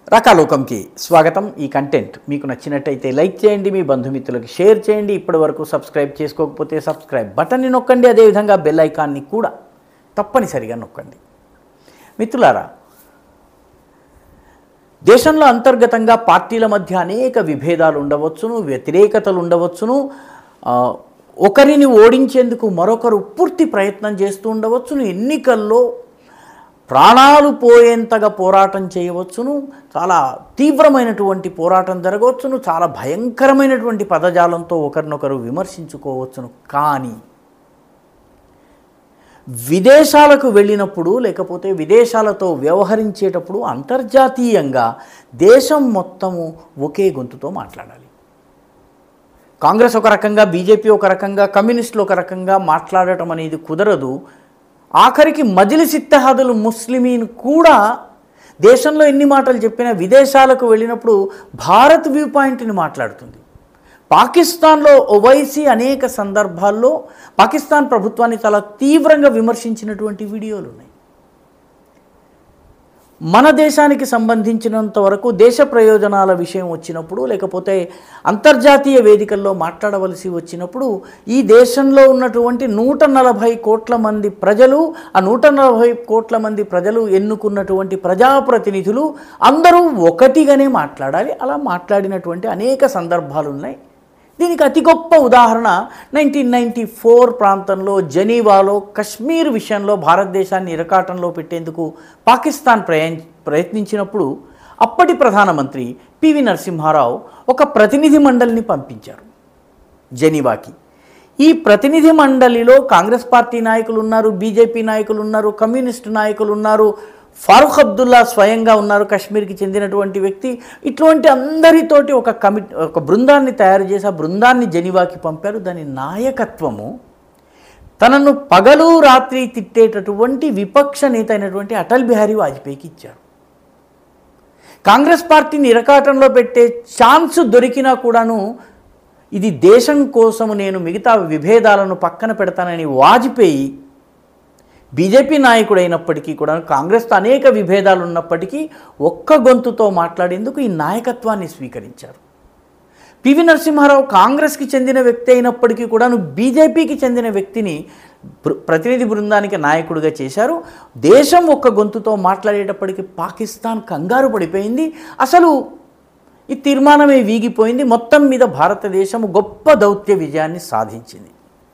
రకాలోకంకి స్వాగతం ఈ కంటెంట్ మీకు నచ్చినట్టయితే లైక్ చేయండి మీ బంధుమిత్రులకి షేర్ చేయండి ఇప్పటి వరకు సబ్స్క్రైబ్ చేసుకోకపోతే సబ్స్క్రైబ్ బటన్ని నొక్కండి అదేవిధంగా బెల్ ఐకాన్ని కూడా తప్పనిసరిగా నొక్కండి మిత్రులారా దేశంలో అంతర్గతంగా పార్టీల మధ్య అనేక విభేదాలు ఉండవచ్చును వ్యతిరేకతలు ఉండవచ్చును ఆ, ఒకరిని ఓడించేందుకు మరొకరు పూర్తి ప్రయత్నం చేస్తూ ఉండవచ్చును ఎన్నికల్లో ప్రాణాలు పోయేంతగా పోరాటం చేయవచ్చును చాలా తీవ్రమైనటువంటి పోరాటం జరగవచ్చును చాలా భయంకరమైనటువంటి పదజాలంతో ఒకరినొకరు విమర్శించుకోవచ్చును కానీ విదేశాలకు వెళ్ళినప్పుడు లేకపోతే విదేశాలతో వ్యవహరించేటప్పుడు అంతర్జాతీయంగా దేశం మొత్తము ఒకే గొంతుతో మాట్లాడాలి కాంగ్రెస్ ఒక రకంగా బీజేపీ ఒక రకంగా కమ్యూనిస్టులు ఒక రకంగా మాట్లాడటం అనేది కుదరదు ఆఖరికి మజిలిస్ ఇత్తహాదులు ముస్లిమీన్ కూడా దేశంలో ఎన్ని మాటలు చెప్పినా విదేశాలకు వెళ్ళినప్పుడు భారత్ వ్యూ పాయింట్ని మాట్లాడుతుంది పాకిస్తాన్లో ఓవైసీ అనేక సందర్భాల్లో పాకిస్తాన్ ప్రభుత్వాన్ని చాలా తీవ్రంగా విమర్శించినటువంటి వీడియోలు ఉన్నాయి మన దేశానికి సంబంధించినంత వరకు దేశ ప్రయోజనాల విషయం వచ్చినప్పుడు లేకపోతే అంతర్జాతీయ వేదికల్లో మాట్లాడవలసి వచ్చినప్పుడు ఈ దేశంలో ఉన్నటువంటి నూట నలభై కోట్ల మంది ప్రజలు ఆ నూట నలభై కోట్ల మంది ప్రజలు ఎన్నుకున్నటువంటి ప్రజాప్రతినిధులు అందరూ ఒకటిగానే మాట్లాడాలి అలా మాట్లాడినటువంటి అనేక సందర్భాలు ఉన్నాయి దీనికి అతి గొప్ప ఉదాహరణ నైన్టీన్ నైంటీ ఫోర్ ప్రాంతంలో జనీవాలో కశ్మీర్ విషయంలో భారతదేశాన్ని ఇరకాటంలో పెట్టేందుకు పాకిస్తాన్ ప్రయాణ ప్రయత్నించినప్పుడు అప్పటి ప్రధానమంత్రి పివి నరసింహారావు ఒక ప్రతినిధి మండలిని పంపించారు జెనీవాకి ఈ ప్రతినిధి మండలిలో కాంగ్రెస్ పార్టీ నాయకులు ఉన్నారు బీజేపీ నాయకులు ఉన్నారు కమ్యూనిస్టు నాయకులు ఉన్నారు ఫారూక్ అబ్దుల్లా స్వయంగా ఉన్నారు కాశ్మీర్కి చెందినటువంటి వ్యక్తి ఇటువంటి అందరితోటి ఒక కమి ఒక బృందాన్ని తయారు చేసి ఆ బృందాన్ని జెనీవాకి పంపారు దాని నాయకత్వము తనను పగలు రాత్రి తిట్టేటటువంటి విపక్ష నేత అయినటువంటి అటల్ బిహారీ వాజ్పేయికి ఇచ్చారు కాంగ్రెస్ పార్టీని ఇరకాటంలో పెట్టే ఛాన్స్ దొరికినా కూడాను ఇది దేశం కోసం నేను మిగతా విభేదాలను పక్కన పెడతానని వాజ్పేయి బీజేపీ నాయకుడైనప్పటికీ కూడా కాంగ్రెస్తో అనేక విభేదాలు ఉన్నప్పటికీ ఒక్క గొంతుతో మాట్లాడేందుకు ఈ నాయకత్వాన్ని స్వీకరించారు పివి నరసింహారావు కాంగ్రెస్కి చెందిన వ్యక్తి అయినప్పటికీ కూడాను బీజేపీకి చెందిన వ్యక్తిని బృ- ప్రతినిధి బృందానికి నాయకుడిగా చేశారు దేశం ఒక్క గొంతుతో మాట్లాడేటప్పటికి పాకిస్తాన్ కంగారు పడిపోయింది అసలు ఈ తీర్మానమే వీగిపోయింది మొత్తం మీద భారతదేశం గొప్ప దౌత్య విజయాన్ని సాధించింది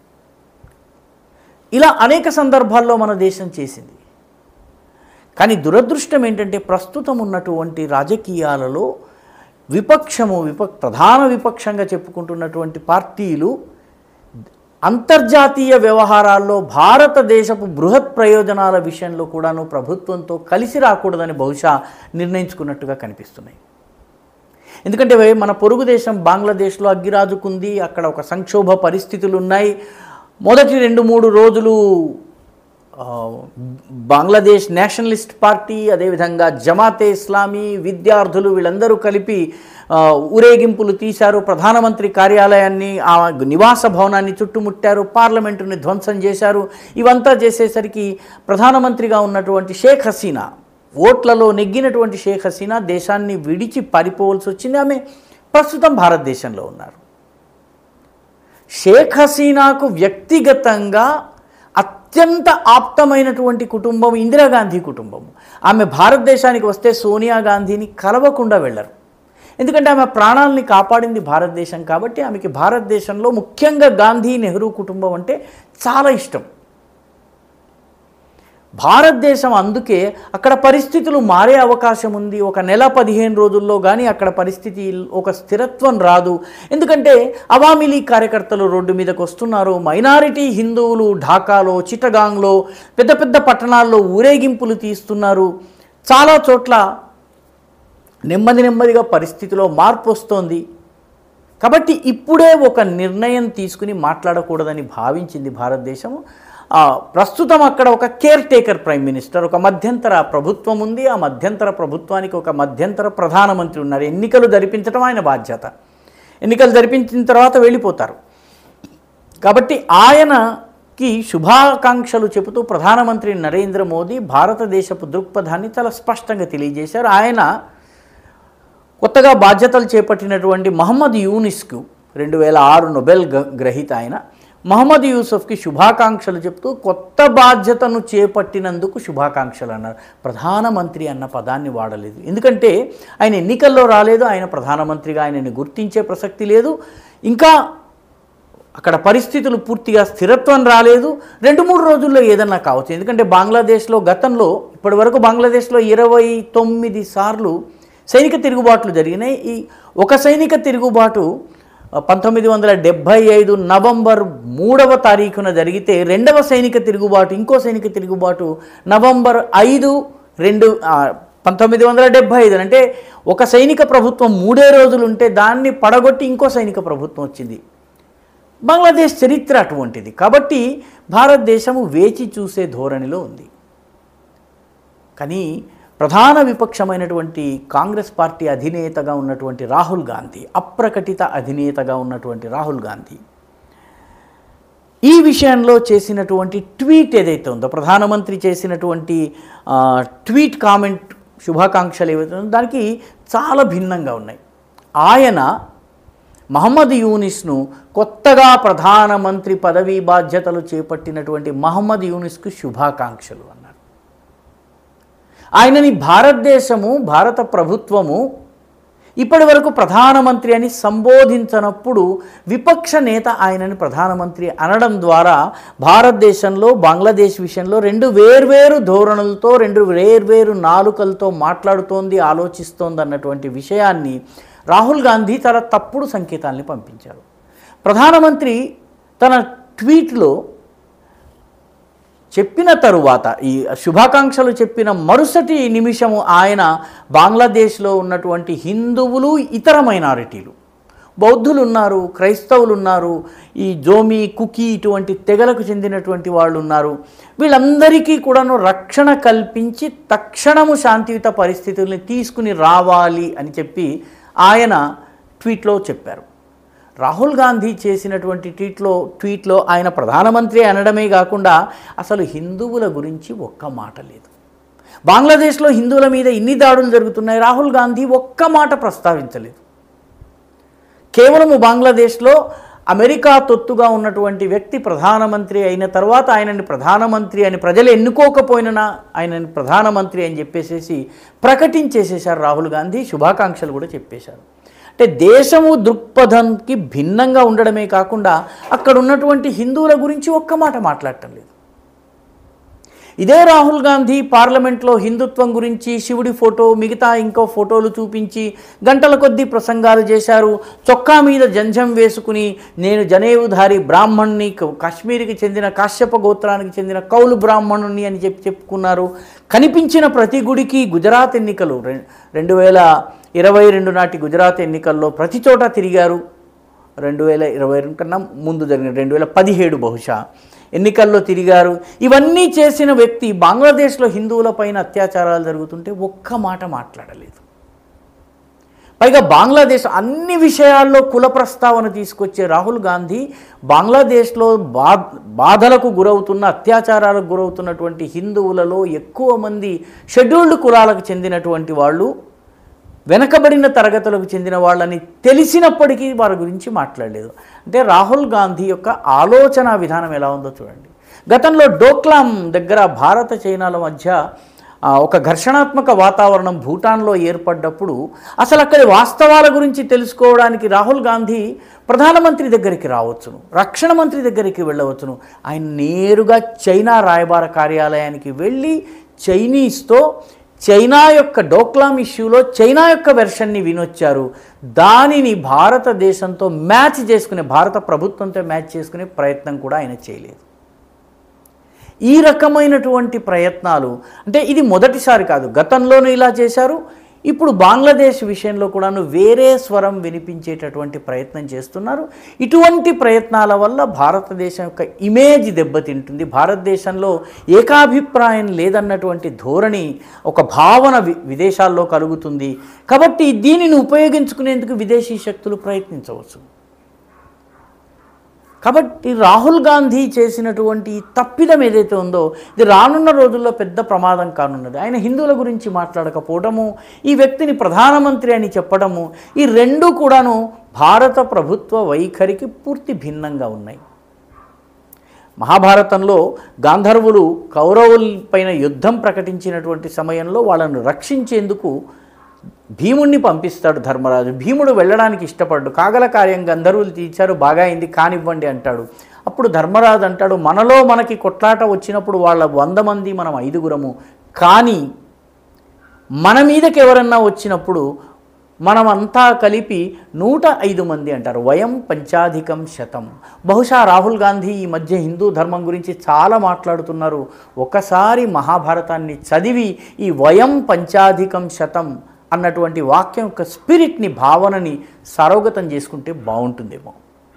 ఇలా అనేక సందర్భాల్లో మన దేశం చేసింది కానీ దురదృష్టం ఏంటంటే ప్రస్తుతం ఉన్నటువంటి రాజకీయాలలో విపక్షము విప ప్రధాన విపక్షంగా చెప్పుకుంటున్నటువంటి పార్టీలు అంతర్జాతీయ వ్యవహారాల్లో భారతదేశపు బృహత్ ప్రయోజనాల విషయంలో కూడాను ప్రభుత్వంతో కలిసి రాకూడదని బహుశా నిర్ణయించుకున్నట్టుగా కనిపిస్తున్నాయి ఎందుకంటే మన పొరుగు దేశం బంగ్లాదేశ్లో అగ్గిరాజుకుంది అక్కడ ఒక సంక్షోభ పరిస్థితులు ఉన్నాయి మొదటి రెండు మూడు రోజులు ఆ, బంగ్లాదేశ్ నేషనలిస్ట్ పార్టీ అదేవిధంగా జమాతే ఇస్లామీ విద్యార్థులు వీళ్ళందరూ కలిపి ఆ, ఊరేగింపులు తీశారు ప్రధానమంత్రి కార్యాలయాన్ని ఆ నివాస భవనాన్ని చుట్టుముట్టారు పార్లమెంటుని ధ్వంసం చేశారు ఇవంతా చేసేసరికి ప్రధానమంత్రిగా ఉన్నటువంటి షేక్ హసీనా ఓట్లలో నెగ్గినటువంటి షేక్ హసీనా దేశాన్ని విడిచి పారిపోవలసి వచ్చింది ఆమె ప్రస్తుతం భారతదేశంలో ఉన్నారు షేక్ హసీనాకు వ్యక్తిగతంగా అత్యంత ఆప్తమైనటువంటి కుటుంబం ఇందిరాగాంధీ కుటుంబం ఆమె భారతదేశానికి వస్తే సోనియా గాంధీని కలవకుండా వెళ్ళరు ఎందుకంటే ఆమె ప్రాణాలని కాపాడింది భారతదేశం కాబట్టి ఆమెకి భారతదేశంలో ముఖ్యంగా గాంధీ నెహ్రూ కుటుంబం అంటే చాలా ఇష్టం భారతదేశం అందుకే అక్కడ పరిస్థితులు మారే అవకాశం ఉంది ఒక నెల పదిహేను రోజుల్లో కానీ అక్కడ పరిస్థితి ఒక స్థిరత్వం రాదు ఎందుకంటే అవామీ లీగ్ కార్యకర్తలు రోడ్డు మీదకి వస్తున్నారు మైనారిటీ హిందువులు ఢాకాలో చిటగాంగ్లో పెద్ద పెద్ద పట్టణాల్లో ఊరేగింపులు తీస్తున్నారు చాలా చోట్ల నెమ్మది నెమ్మదిగా పరిస్థితిలో మార్పు వస్తోంది కాబట్టి ఇప్పుడే ఒక నిర్ణయం తీసుకుని మాట్లాడకూడదని భావించింది భారతదేశం ఆ, ప్రస్తుతం అక్కడ ఒక కేర్ టేకర్ ప్రైమ్ మినిస్టర్ ఒక మధ్యంతర ప్రభుత్వం ఉంది ఆ మధ్యంతర ప్రభుత్వానికి ఒక మధ్యంతర ప్రధానమంత్రి ఉన్నారు ఎన్నికలు జరిపించడం ఆయన బాధ్యత ఎన్నికలు జరిపించిన తర్వాత వెళ్ళిపోతారు కాబట్టి ఆయనకి శుభాకాంక్షలు చెబుతూ ప్రధానమంత్రి నరేంద్ర మోదీ భారతదేశపు దృక్పథాన్ని చాలా స్పష్టంగా తెలియజేశారు ఆయన కొత్తగా బాధ్యతలు చేపట్టినటువంటి మహమ్మద్ యూనిస్కు రెండు వేల ఆరు నొబెల్ గ- గ్రహీత ఆయన మహమ్మద్ యూసఫ్కి శుభాకాంక్షలు చెప్తూ కొత్త బాధ్యతను చేపట్టినందుకు శుభాకాంక్షలు అన్నారు ప్రధానమంత్రి అన్న పదాన్ని వాడలేదు ఎందుకంటే ఆయన ఎన్నికల్లో రాలేదు ఆయన ప్రధానమంత్రిగా ఆయనని గుర్తించే ప్రసక్తి లేదు ఇంకా అక్కడ పరిస్థితులు పూర్తిగా స్థిరత్వం రాలేదు రెండు మూడు రోజుల్లో ఏదన్నా కావచ్చు ఎందుకంటే బంగ్లాదేశ్లో గతంలో ఇప్పటి వరకు బంగ్లాదేశ్లో ఇరవై తొమ్మిది సార్లు సైనిక తిరుగుబాట్లు జరిగినాయి ఈ ఒక సైనిక తిరుగుబాటు ఆ, పంతొమ్మిది వందల డెబ్భై ఐదు నవంబర్ మూడవ తారీఖున జరిగితే రెండవ సైనిక తిరుగుబాటు ఇంకో సైనిక తిరుగుబాటు నవంబర్ ఐదు రెండు ఆ, పంతొమ్మిది వందల డెబ్భై ఐదు అంటే ఒక సైనిక ప్రభుత్వం మూడే రోజులు ఉంటే దాన్ని పడగొట్టి ఇంకో సైనిక ప్రభుత్వం వచ్చింది బంగ్లాదేశ్ చరిత్ర అటువంటిది కాబట్టి భారతదేశము వేచి చూసే ధోరణిలో ఉంది కానీ ప్రధాన విపక్షమైనటువంటి కాంగ్రెస్ పార్టీ అధినేతగా ఉన్నటువంటి రాహుల్ గాంధీ అప్రకటిత అధినేతగా ఉన్నటువంటి రాహుల్ గాంధీ ఈ విషయంలో చేసినటువంటి ట్వీట్ ఏదైతే ఉందో ప్రధానమంత్రి చేసినటువంటి ఆ, ట్వీట్ కామెంట్ శుభాకాంక్షలు ఏవైతే ఉందో దానికి చాలా భిన్నంగా ఉన్నాయి ఆయన మహమ్మద్ యూనిస్ను కొత్తగా ప్రధానమంత్రి పదవీ బాధ్యతలు చేపట్టినటువంటి మహమ్మద్ యూనిస్కు శుభాకాంక్షలు అన్నారు ఆయనని భారతదేశము భారత ప్రభుత్వము ఇప్పటి వరకు ప్రధానమంత్రి అని సంబోధించనప్పుడు విపక్ష నేత ఆయనని ప్రధానమంత్రి అనడం ద్వారా భారతదేశంలో బంగ్లాదేశ్ విషయంలో రెండు వేర్వేరు ధోరణులతో రెండు వేర్వేరు నాలుకలతో మాట్లాడుతోంది ఆలోచిస్తోంది అన్నటువంటి విషయాన్ని రాహుల్ గాంధీ చాలా తప్పుడు సంకేతాల్ని పంపించారు ప్రధానమంత్రి తన ట్వీట్లో చెప్పిన తరువాత ఈ శుభాకాంక్షలు చెప్పిన మరుసటి నిమిషము ఆయన బంగ్లాదేశ్లో ఉన్నటువంటి హిందువులు ఇతర మైనారిటీలు బౌద్ధులు ఉన్నారు క్రైస్తవులు ఉన్నారు ఈ జోమి కుకీ ఇటువంటి తెగలకు చెందినటువంటి వాళ్ళు ఉన్నారు వీళ్ళందరికీ కూడాను రక్షణ కల్పించి తక్షణము శాంతియుత పరిస్థితుల్ని తీసుకుని రావాలి అని చెప్పి ఆయన ట్వీట్లో చెప్పారు రాహుల్ గాంధీ చేసినటువంటి ట్వీట్లో ట్వీట్లో ఆయన ప్రధానమంత్రి అనడమే కాకుండా అసలు హిందువుల గురించి ఒక్క మాట లేదు బంగ్లాదేశ్లో హిందువుల మీద ఇన్ని దాడులు జరుగుతున్నాయి రాహుల్ గాంధీ ఒక్క మాట ప్రస్తావించలేదు కేవలము బంగ్లాదేశ్లో అమెరికా తొత్తుగా ఉన్నటువంటి వ్యక్తి ప్రధానమంత్రి అయిన తర్వాత ఆయనని ప్రధానమంత్రి అని ప్రజలు ఎన్నుకోకపోయినా ఆయనని ప్రధానమంత్రి అని చెప్పేసేసి ప్రకటించేసేశారు రాహుల్ గాంధీ శుభాకాంక్షలు కూడా చెప్పేశారు అంటే దేశము దృక్పథంకి భిన్నంగా ఉండడమే కాకుండా అక్కడ ఉన్నటువంటి హిందువుల గురించి ఒక్క మాట మాట్లాడటం లేదు ఇదే రాహుల్ గాంధీ పార్లమెంట్లో హిందుత్వం గురించి శివుడి ఫోటో మిగతా ఇంకో ఫోటోలు చూపించి గంటల కొద్దీ ప్రసంగాలు చేశారు చొక్కా మీద జంజం వేసుకుని నేను జనేవుధారి బ్రాహ్మణ్ణి క- కాశ్మీర్కి చెందిన కాశ్యప గోత్రానికి చెందిన కౌలు బ్రాహ్మణుణ్ణి అని చెప్పి చెప్పుకున్నారు కనిపించిన ప్రతి గుడికి గుజరాత్ ఎన్నికలు రె- రెండు వేల ఇరవై రెండు నాటి గుజరాత్ ఎన్నికల్లో ప్రతి చోట తిరిగారు రెండు వేల ఇరవై రెండు కన్నా ముందు జరిగిన రెండు వేల పదిహేడు బహుశా ఎన్నికల్లో తిరిగారు ఇవన్నీ చేసిన వ్యక్తి బంగ్లాదేశ్లో హిందువులపైన అత్యాచారాలు జరుగుతుంటే ఒక్క మాట మాట్లాడలేదు పైగా బంగ్లాదేశ్ అన్ని విషయాల్లో కుల ప్రస్తావన తీసుకొచ్చే రాహుల్ గాంధీ బంగ్లాదేశ్లో బా బాధలకు గురవుతున్న అత్యాచారాలకు గురవుతున్నటువంటి హిందువులలో ఎక్కువ మంది షెడ్యూల్డ్ కులాలకు చెందినటువంటి వాళ్ళు వెనకబడిన తరగతులకు చెందిన వాళ్ళని తెలిసినప్పటికీ వారి గురించి మాట్లాడలేదు అంటే రాహుల్ గాంధీ యొక్క ఆలోచన విధానం ఎలా ఉందో చూడండి గతంలో డోక్లాం దగ్గర భారత చైనాల మధ్య ఆ, ఒక ఘర్షణాత్మక వాతావరణం భూటాన్లో ఏర్పడ్డప్పుడు అసలు అక్కడి వాస్తవాల గురించి తెలుసుకోవడానికి రాహుల్ గాంధీ ప్రధానమంత్రి దగ్గరికి రావచ్చును రక్షణ మంత్రి దగ్గరికి వెళ్ళవచ్చును ఆయన నేరుగా చైనా రాయబార కార్యాలయానికి వెళ్ళి చైనీస్తో చైనా యొక్క డోక్లాం ఇష్యూలో చైనా యొక్క వెర్షన్ని వినొచ్చారు దానిని భారతదేశంతో మ్యాచ్ చేసుకునే భారత ప్రభుత్వంతో మ్యాచ్ చేసుకునే ప్రయత్నం కూడా ఆయన చేయలేదు ఈ రకమైనటువంటి ప్రయత్నాలు అంటే ఇది మొదటిసారి కాదు గతంలోనూ ఇలా చేశారు ఇప్పుడు బంగ్లాదేశ్ విషయంలో కూడాను వేరే స్వరం వినిపించేటటువంటి ప్రయత్నం చేస్తున్నారు ఇటువంటి ప్రయత్నాల వల్ల భారతదేశం యొక్క ఇమేజ్ దెబ్బతింటుంది భారతదేశంలో ఏకాభిప్రాయం లేదన్నటువంటి ధోరణి ఒక భావన వి విదేశాల్లో కలుగుతుంది కాబట్టి దీనిని ఉపయోగించుకునేందుకు విదేశీ శక్తులు ప్రయత్నించవచ్చు కాబట్టి రాహుల్ గాంధీ చేసినటువంటి ఈ తప్పిదం ఏదైతే ఉందో ఇది రానున్న రోజుల్లో పెద్ద ప్రమాదం కానున్నది ఆయన హిందువుల గురించి మాట్లాడకపోవడము ఈ వ్యక్తిని ప్రధానమంత్రి అని చెప్పడము ఈ రెండు కూడాను భారత ప్రభుత్వ వైఖరికి పూర్తి భిన్నంగా ఉన్నాయి మహాభారతంలో గాంధర్వులు కౌరవులపైన యుద్ధం ప్రకటించినటువంటి సమయంలో వాళ్ళను రక్షించేందుకు భీముణ్ణి పంపిస్తాడు ధర్మరాజు భీముడు వెళ్ళడానికి ఇష్టపడ్డు కాగల కార్యం గంధర్వులు తీర్చారు బాగా అయింది కానివ్వండి అంటాడు అప్పుడు ధర్మరాజు అంటాడు మనలో మనకి కొట్లాట వచ్చినప్పుడు వాళ్ళ వంద మంది మనం ఐదుగురము కానీ మన మీదకి ఎవరన్నా వచ్చినప్పుడు మనమంతా కలిపి నూట ఐదు మంది అంటారు వయం పంచాధికం శతం బహుశా రాహుల్ గాంధీ ఈ మధ్య హిందూ ధర్మం గురించి చాలా మాట్లాడుతున్నారు ఒకసారి మహాభారతాన్ని చదివి ఈ వయం పంచాధికం శతం అన్నటువంటి వాక్యం యొక్క స్పిరిట్ని భావనని సరోగతం చేసుకుంటే బాగుంటుందేమో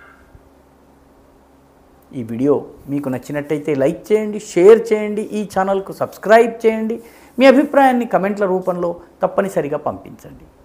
ఈ వీడియో మీకు నచ్చినట్టయితే లైక్ చేయండి షేర్ చేయండి ఈ ఛానల్కు సబ్స్క్రైబ్ చేయండి మీ అభిప్రాయాన్ని కమెంట్ల రూపంలో తప్పనిసరిగా పంపించండి